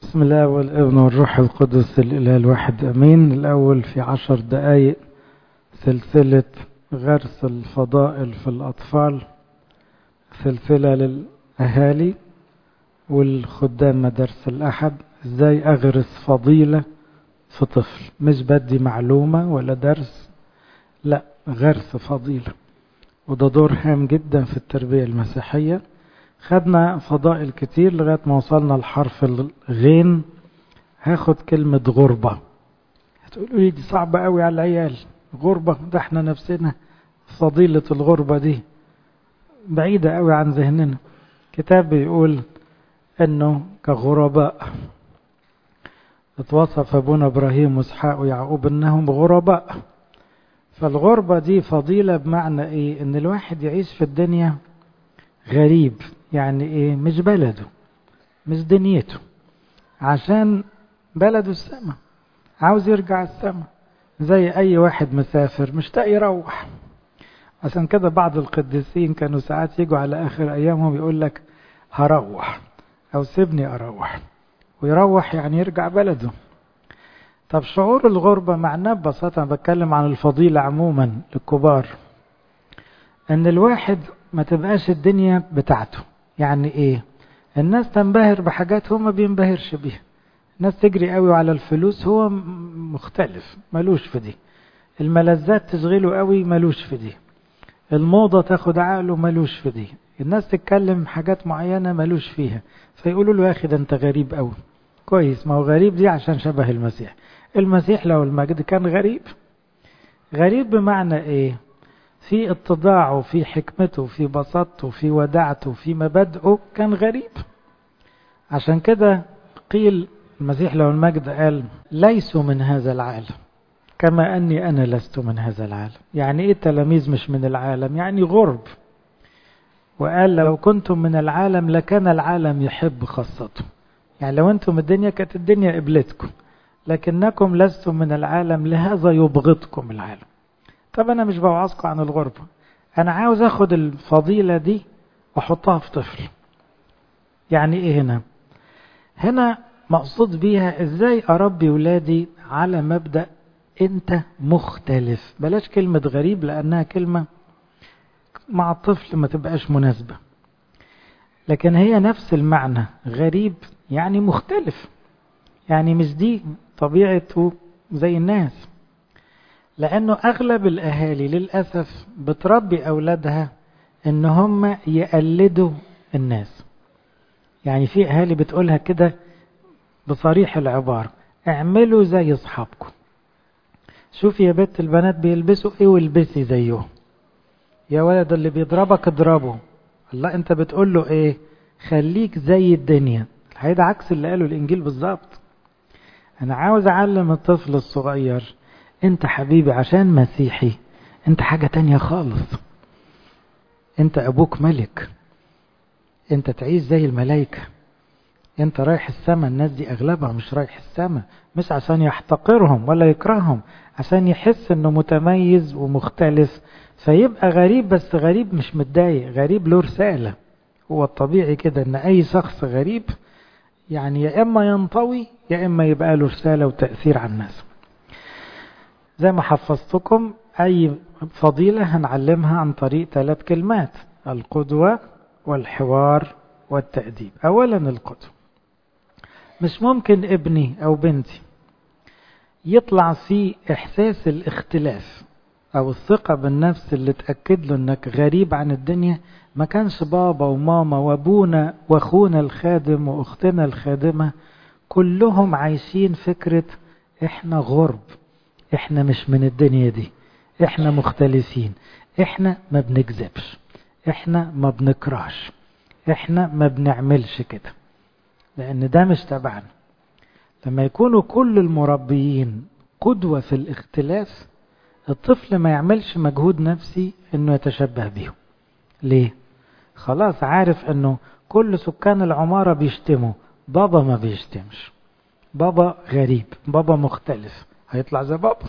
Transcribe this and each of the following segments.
بسم الله والابن والروح القدس الإله الواحد أمين الأول في عشر دقايق سلسلة غرس الفضائل في الأطفال سلسلة للأهالي والخدام مدارس الأحد ازاي أغرس فضيلة في طفل مش بدي معلومة ولا درس لا غرس فضيلة وده دور هام جدا في التربية المسيحية خدنا فضائل كتير لغاية ما وصلنا لحرف الغين هاخد كلمة غربة هتقولوا لي دي صعبة قوي على العيال غربة ده احنا نفسنا فضيلة الغربة دي بعيدة قوي عن ذهننا كتاب بيقول انه كغرباء اتوصف ابونا ابراهيم واسحاق ويعقوب انهم غرباء فالغربة دي فضيلة بمعنى ايه ان الواحد يعيش في الدنيا غريب يعني ايه مش بلده مش دنيته عشان بلده السماء عاوز يرجع السماء زي اي واحد مسافر مشتاق يروح عشان كده بعض القديسين كانوا ساعات يجوا على اخر ايامهم يقول لك هروح او سيبني اروح ويروح يعني يرجع بلده طب شعور الغربة معناه ببساطة بتكلم عن الفضيلة عموما للكبار ان الواحد ما تبقاش الدنيا بتاعته يعني ايه الناس تنبهر بحاجات هو ما بينبهرش بيها الناس تجري قوي على الفلوس هو مختلف ملوش في دي الملذات تشغله قوي ملوش في دي الموضة تاخد عقله ملوش في دي الناس تتكلم حاجات معينة ملوش فيها فيقولوا له يا أخي ده أنت غريب قوي كويس ما هو غريب دي عشان شبه المسيح المسيح لو المجد كان غريب غريب بمعنى ايه في اتضاعه في حكمته في بساطته في ودعته في مبادئه كان غريب عشان كده قيل المسيح له المجد قال ليسوا من هذا العالم كما أني أنا لست من هذا العالم يعني إيه التلاميذ مش من العالم يعني غرب وقال لو كنتم من العالم لكان العالم يحب خاصته يعني لو أنتم الدنيا كانت الدنيا قبلتكم لكنكم لستم من العالم لهذا يبغضكم العالم طب أنا مش بوعظكم عن الغربة أنا عاوز أخد الفضيلة دي وأحطها في طفل يعني إيه هنا هنا مقصود بيها إزاي أربي ولادي على مبدأ أنت مختلف بلاش كلمة غريب لأنها كلمة مع الطفل ما تبقاش مناسبة لكن هي نفس المعنى غريب يعني مختلف يعني مش دي طبيعته زي الناس لأنه أغلب الأهالي للأسف بتربي أولادها إن هم يقلدوا الناس يعني في أهالي بتقولها كده بصريح العبارة اعملوا زي أصحابكم شوف يا بنت البنات بيلبسوا ايه والبسي زيهم يا ولد اللي بيضربك اضربه الله انت بتقول له ايه خليك زي الدنيا هيدا عكس اللي قاله الانجيل بالظبط انا عاوز اعلم الطفل الصغير انت حبيبي عشان مسيحي انت حاجة تانية خالص انت ابوك ملك انت تعيش زي الملائكة انت رايح السما الناس دي اغلبها مش رايح السما مش عشان يحتقرهم ولا يكرههم عشان يحس انه متميز ومختلف فيبقى غريب بس غريب مش متضايق غريب له رسالة هو الطبيعي كده ان اي شخص غريب يعني يا اما ينطوي يا اما يبقى له رسالة وتأثير على الناس زي ما حفظتكم اي فضيلة هنعلمها عن طريق ثلاث كلمات القدوة والحوار والتأديب اولا القدوة مش ممكن ابني او بنتي يطلع فيه احساس الاختلاف او الثقة بالنفس اللي تأكد له انك غريب عن الدنيا ما كانش بابا وماما وابونا واخونا الخادم واختنا الخادمة كلهم عايشين فكرة احنا غرب احنا مش من الدنيا دي احنا مختلفين احنا ما بنكذبش احنا ما بنكرهش احنا ما بنعملش كده لان ده مش تبعنا لما يكونوا كل المربيين قدوة في الاختلاف الطفل ما يعملش مجهود نفسي انه يتشبه بيهم ليه خلاص عارف انه كل سكان العمارة بيشتموا بابا ما بيشتمش بابا غريب بابا مختلف هيطلع زي بابا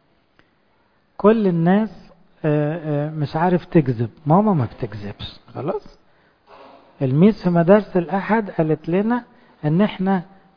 كل الناس مش عارف تكذب ماما ما بتكذبش خلاص الميس في مدارس الأحد قالت لنا ان احنا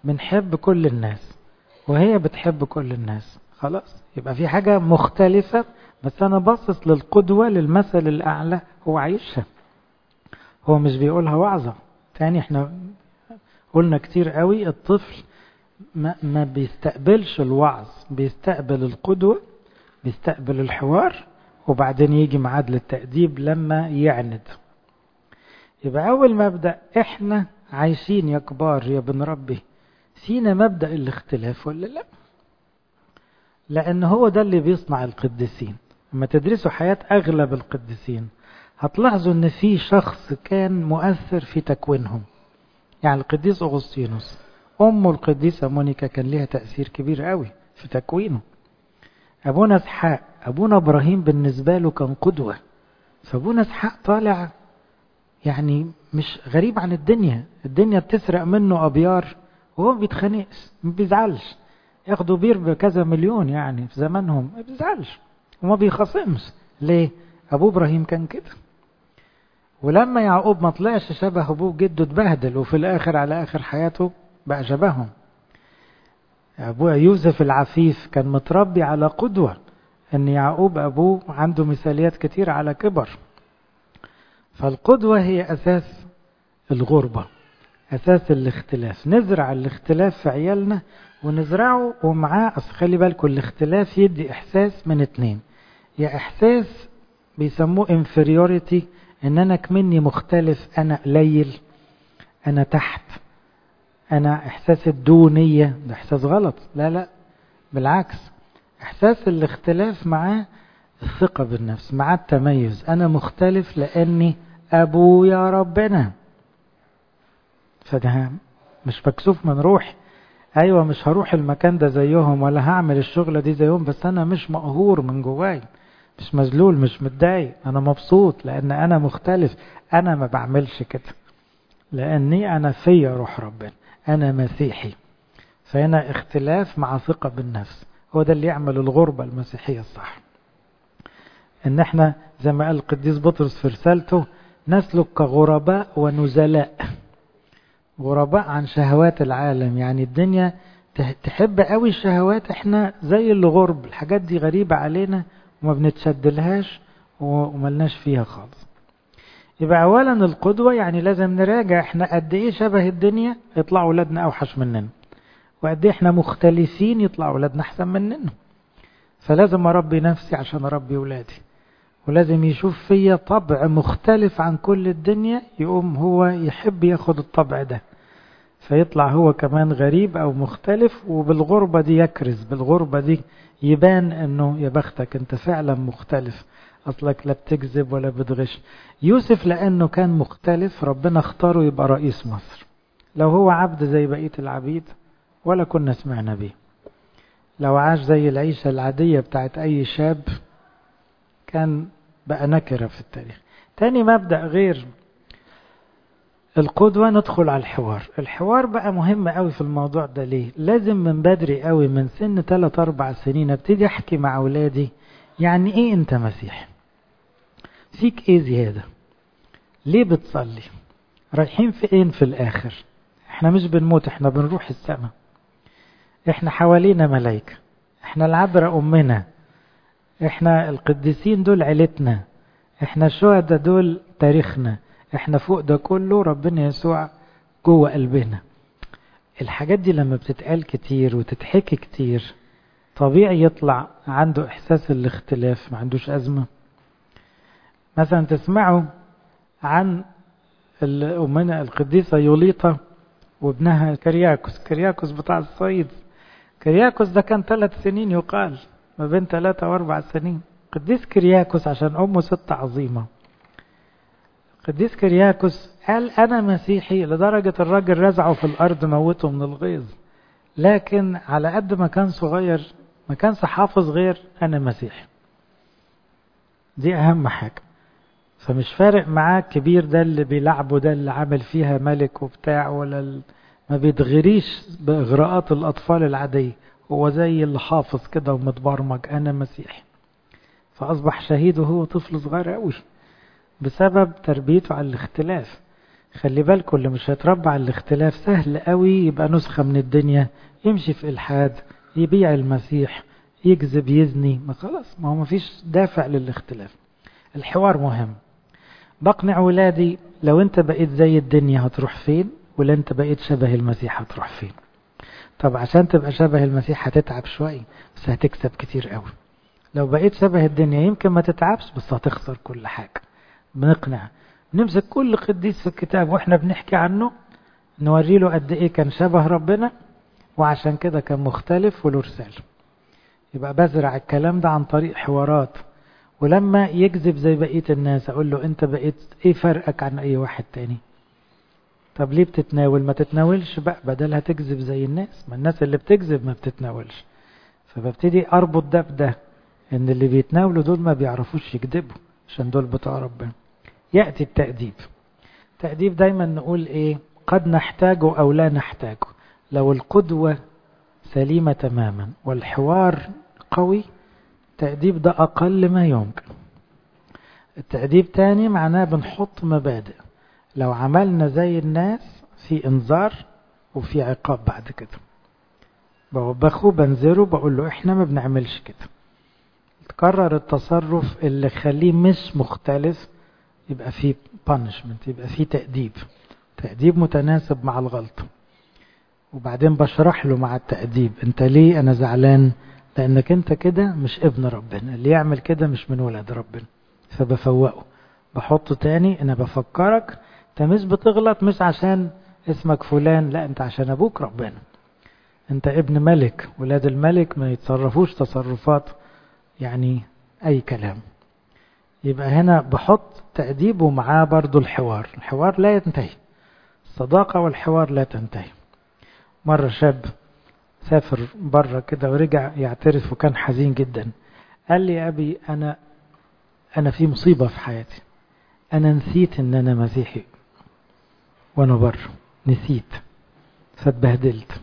بنحب كل الناس وهي بتحب كل الناس خلاص يبقى في حاجة مختلفة بس أنا باصص للقدوة للمثل الأعلى هو عايشها هو مش بيقولها وعظة تاني احنا قلنا كتير قوي الطفل ما, ما بيستقبلش الوعظ بيستقبل القدوة بيستقبل الحوار وبعدين يجي ميعاد للتأديب لما يعند يبقى أول مبدأ احنا عايشين يا كبار يا بنربي فينا مبدأ الاختلاف ولا لا لأن هو ده اللي بيصنع القديسين لما تدرسوا حياة أغلب القديسين هتلاحظوا ان في شخص كان مؤثر في تكوينهم يعني القديس أغسطينوس أمه القديسة مونيكا كان لها تأثير كبير قوي في تكوينه أبونا اسحاق أبونا إبراهيم بالنسبة له كان قدوة فأبونا اسحاق طالع يعني مش غريب عن الدنيا الدنيا بتسرق منه أبيار وهو ما بيتخانقش ما بيزعلش ياخدوا بير بكذا مليون يعني في زمانهم ما بيزعلش وما بيخاصمش ليه أبوه إبراهيم كان كده ولما يعقوب ما طلعش شبه أبوه جده اتبهدل وفي الآخر على آخر حياته بقى شبههم أبوه يوسف العفيف كان متربي على قدوة أن يعقوب أبوه عنده مثاليات كتير على كبر فالقدوة هي أساس الغربة أساس الاختلاف نزرع الاختلاف في عيالنا ونزرعه ومعاه أصل خلي بالكم الاختلاف يدي إحساس من اتنين يا إحساس بيسموه inferiority ان انا كمني مختلف انا قليل انا تحت انا احساس الدونية ده احساس غلط لا لا بالعكس احساس الاختلاف معاه الثقة بالنفس مع التميز انا مختلف لاني ابويا ربنا فده مش مكسوف من روحي ايوه مش هروح المكان ده زيهم ولا هعمل الشغلة دي زيهم بس انا مش مقهور من جواي مش مذلول مش متضايق انا مبسوط لان انا مختلف انا ما بعملش كده لاني انا فيا روح ربنا انا مسيحي فهنا اختلاف مع ثقة بالنفس هو ده اللي يعمل الغربة المسيحية الصح ان احنا زي ما قال القديس بطرس في رسالته نسلك كغرباء ونزلاء غرباء عن شهوات العالم يعني الدنيا تحب قوي الشهوات احنا زي اللي غرب الحاجات دي غريبة علينا وما بنتشدلهاش وملناش فيها خالص يبقى اولا القدوة يعني لازم نراجع احنا قد ايه شبه الدنيا يطلعوا ولادنا اوحش مننا وقد ايه احنا مختلفين يطلعوا ولادنا احسن مننا فلازم اربي نفسي عشان اربي ولادي ولازم يشوف فيا طبع مختلف عن كل الدنيا يقوم هو يحب ياخد الطبع ده فيطلع هو كمان غريب او مختلف وبالغربة دي يكرز بالغربة دي يبان انه يا بختك انت فعلا مختلف اصلك لا بتكذب ولا بتغش يوسف لانه كان مختلف ربنا اختاره يبقى رئيس مصر لو هو عبد زي بقية العبيد ولا كنا سمعنا بيه لو عاش زي العيشة العادية بتاعت اي شاب كان بقى نكرة في التاريخ تاني مبدأ غير القدوة ندخل على الحوار الحوار بقى مهم قوي في الموضوع ده ليه لازم من بدري قوي من سن 3 4 سنين ابتدي احكي مع اولادي يعني ايه انت مسيح فيك ايه زيادة ليه بتصلي رايحين فين في الاخر احنا مش بنموت احنا بنروح السماء احنا حوالينا ملايكة احنا العذراء امنا احنا القديسين دول عيلتنا احنا الشهداء دول تاريخنا احنا فوق ده كله ربنا يسوع جوه قلبنا الحاجات دي لما بتتقال كتير وتتحكي كتير طبيعي يطلع عنده احساس الاختلاف ما عندوش ازمة مثلا تسمعوا عن أمنا القديسة يوليطا وابنها كرياكوس كرياكوس بتاع الصعيد كرياكوس ده كان ثلاث سنين يقال ما بين ثلاثة واربع سنين قديس كرياكوس عشان أمه ست عظيمة قديس كرياكوس قال أنا مسيحي لدرجة الراجل رزعه في الأرض موته من الغيظ لكن على قد ما كان صغير ما كانش حافظ غير أنا مسيحي دي أهم حاجة فمش فارق معاه الكبير ده اللي بيلعبه ده اللي عامل فيها ملك وبتاع ولا ال... ما بيتغريش بإغراءات الأطفال العادية هو زي اللي حافظ كده ومتبرمج أنا مسيحي فأصبح شهيد وهو طفل صغير قوي بسبب تربيته على الاختلاف خلي بالكم اللي مش هيتربى على الاختلاف سهل قوي يبقى نسخة من الدنيا يمشي في إلحاد يبيع المسيح يكذب يزني ما خلاص ما هو مفيش دافع للاختلاف الحوار مهم بقنع ولادي لو انت بقيت زي الدنيا هتروح فين ولا انت بقيت شبه المسيح هتروح فين طب عشان تبقى شبه المسيح هتتعب شوية بس هتكسب كتير قوي لو بقيت شبه الدنيا يمكن ما تتعبش بس هتخسر كل حاجة بنقنع نمسك كل قديس في الكتاب واحنا بنحكي عنه نوري له قد ايه كان شبه ربنا وعشان كده كان مختلف وله رسالة يبقى بزرع الكلام ده عن طريق حوارات ولما يكذب زي بقية الناس اقول له انت بقيت ايه فرقك عن اي واحد تاني طب ليه بتتناول ما تتناولش بقى بدلها تكذب زي الناس ما الناس اللي بتكذب ما بتتناولش فببتدي اربط ده بده ان اللي بيتناولوا دول ما بيعرفوش يكذبوا عشان دول بتوع ربنا يأتي التأديب تأديب دايما نقول ايه قد نحتاجه او لا نحتاجه لو القدوة سليمة تماما والحوار قوي التأديب ده أقل ما يمكن التأديب تاني معناه بنحط مبادئ لو عملنا زي الناس في انذار وفي عقاب بعد كده بوبخه بنذره بقول له احنا ما بنعملش كده تكرر التصرف اللي خليه مش مختلف يبقى فيه punishment يبقى فيه تأديب تأديب متناسب مع الغلطة وبعدين بشرح له مع التأديب انت ليه انا زعلان لانك انت كده مش ابن ربنا اللي يعمل كده مش من ولاد ربنا فبفوقه بحطه تاني انا بفكرك انت مش بتغلط مش عشان اسمك فلان لا انت عشان ابوك ربنا انت ابن ملك ولاد الملك ما يتصرفوش تصرفات يعني اي كلام يبقى هنا بحط تأديبه معاه برضو الحوار الحوار لا ينتهي الصداقة والحوار لا تنتهي مرة شاب سافر بره كده ورجع يعترف وكان حزين جدا قال لي يا أبي أنا أنا في مصيبة في حياتي أنا نسيت إن أنا مسيحي وأنا بره نسيت فاتبهدلت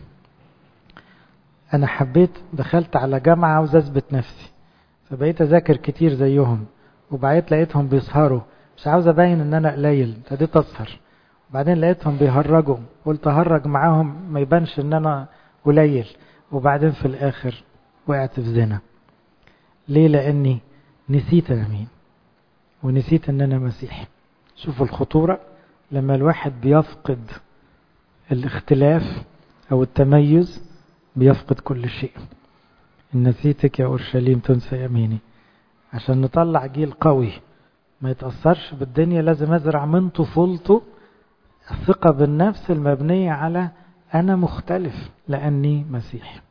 أنا حبيت دخلت على جامعة عاوز أثبت نفسي فبقيت أذاكر كتير زيهم وبعدين لقيتهم بيسهروا مش عاوز أبين إن أنا قليل ابتديت أسهر وبعدين لقيتهم بيهرجوا قلت أهرج معاهم ما يبانش إن أنا قليل وبعدين في الآخر وقعت في زنا ليه لأني نسيت أنا مين ونسيت أن أنا مسيحي شوفوا الخطورة لما الواحد بيفقد الاختلاف أو التميز بيفقد كل شيء إن نسيتك يا أورشليم تنسى يميني عشان نطلع جيل قوي ما يتأثرش بالدنيا لازم أزرع من طفولته الثقة بالنفس المبنية على أنا مختلف لأني مسيحي